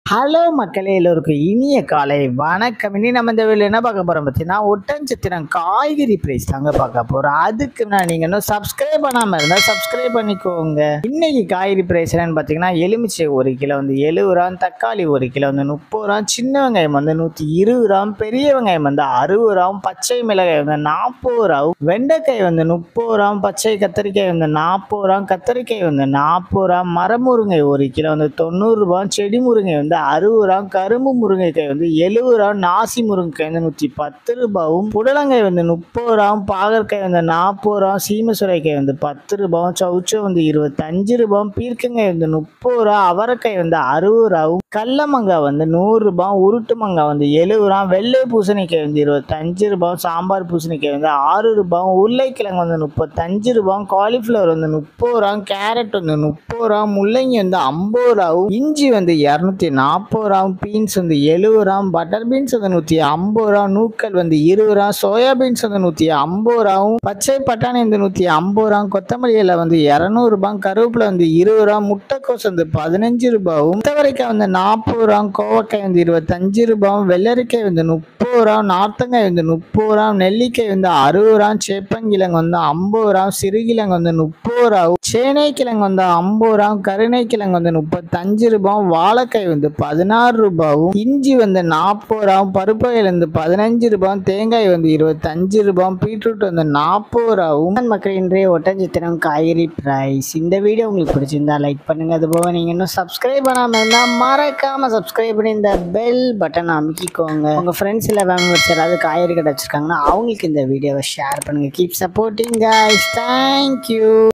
hello மக்களே எல்லோருக்கும் இனிய காலை வணக்கம் இனி நம்ம இந்த வீடியோ என்ன பார்க்க போகிறோம் பார்த்தீங்கன்னா ஒட்டன்சத்திரம் காய்கறி பிரைஸ் தாங்க பார்க்க போகிறோம் அதுக்கு நான் நீங்கள் இன்னும் சப்ஸ்கிரைப் பண்ணாமல் இருந்தால் சப்ஸ்கிரைப் பண்ணிக்கோங்க இன்னைக்கு காய்கறி பிரைஸ் என்னன்னு பார்த்தீங்கன்னா எலுமிச்சை ஒரு கிலோ வந்து எழுபது ரூபா தக்காளி ஒரு கிலோ வந்து முப்பது ரூபா சின்ன வெங்காயம் வந்து நூற்றி இருபது ரூபா பெரிய வெங்காயம் வந்து அறுபது ரூபா பச்சை மிளகாய் வந்து நாற்பது ரூபா வெண்டைக்காய் வந்து முப்பது ரூபா பச்சை கத்திரிக்காய் வந்து நாற்பது ரூபா கத்திரிக்காய் வந்து நாற்பது ரூபா மரமுருங்கை ஒரு கிலோ வந்து தொண்ணூறு ரூபா செடி முருங்கை வந்து அறுபது ரூபா கரும்பு முருங்கைக்காய் வந்து எழுபது ரூபா நாசி முருங்கைக்காய் வந்து நூற்றி பத்து ரூபாவும் புடலங்காய் வந்து முப்பது ரூபா பாகற்காய் வந்து நாற்பது ரூபா சீம சுரைக்காய் வந்து பத்து ரூபாவும் சவுச்சம் வந்து இருபத்தஞ்சு ரூபாவும் பீர்க்கங்காய் வந்து முப்பது ரூபா அவரைக்காய் வந்து அறுபது ரூபாவும் கடல மாங்காய் வந்து நூறு ரூபாய் உருட்டு மாங்காய் வந்து எழுபது ரூபா வெள்ளை பூசணிக்காய் வந்து இருபத்தஞ்சு ரூபாய் சாம்பார் பூசணிக்காய் வந்து ஆறு ரூபாய் உருளைக்கிழங்கு வந்து முப்பத்தஞ்சு ரூபாய் காலிஃப்ளவர் வந்து முப்பது ரூபா கேரட் வந்து முப்பது ரூபா முள்ளங்கி வந்து ஐம்பது ரூபாவும் இஞ்சி வந்து இரநூத்தி நாற்பது ரூபா பீன்ஸ் வந்து எழுபது ரூபா பட்டர் பீன்ஸ் வந்து நூற்றி ஐம்பது ரூபா நூக்கல் வந்து இருபது ரூபா சோயா பீன்ஸ் வந்து நூற்றி ஐம்பது ரூபாவும் பச்சை பட்டாணி வந்து நூற்றி ஐம்பது ரூபா கொத்தமல்லி இலை வந்து இரநூறுபா கருவேப்பிலை வந்து இருபது ரூபா முட்டைக்கோஸ் வந்து பதினஞ்சு ரூபாவும் முத்தவரைக்காய் வந்து நாற்பது ரூபா கோவக்காய் வந்து இருபத்தஞ்சு ரூபாவும் வெள்ளரிக்காய் வந்து முப்பது ரூபா நார்த்தங்காய் வந்து முப்பது ரூபா நெல்லிக்காய் வந்து அறுபது ரூபா சேப்பங்கிழங்கு வந்து ஐம்பது ரூபா சிறுகிழங்கு வந்து முப்பது ரூபாவும் சேனை கிழங்கு வந்து ஐம்பது ரூபா கருணை கிழங்கு வந்து முப்பத்தஞ்சு ரூபாவும் வாழைக்காய் வந்து பதினாறு ரூபாவும் இஞ்சி வந்து நாற்பது ரூபாவும் பருப்பு வகைகள் வந்து பதினஞ்சு ரூபாவும் தேங்காய் வந்து இருபத்தஞ்சு ரூபாவும் பீட்ரூட் வந்து நாற்பது ரூபாவும் மக்கள் இன்றைய ஒட்டஞ்சித்திரம் காய்கறி பிரைஸ் இந்த வீடியோ உங்களுக்கு பிடிச்சிருந்தா லைக் பண்ணுங்க அது போக நீங்க இன்னும் சப்ஸ்கிரைப் பண்ணாம இருந்தா மறக்காம சப்ஸ்கிரைப் பண்ணி இந்த பெல் பட்டன் அமைக்கிக்கோங்க உங்க ஃப்ரெண்ட்ஸ் இல்லை ஃபேமிலி யாராவது காய்கறி கடை வச்சிருக்காங்கன்னா அவங்களுக்கு இந்த வீடியோவை ஷேர் பண்ணுங்க கீப் சப்போர்ட்டிங் guys தேங்க்யூ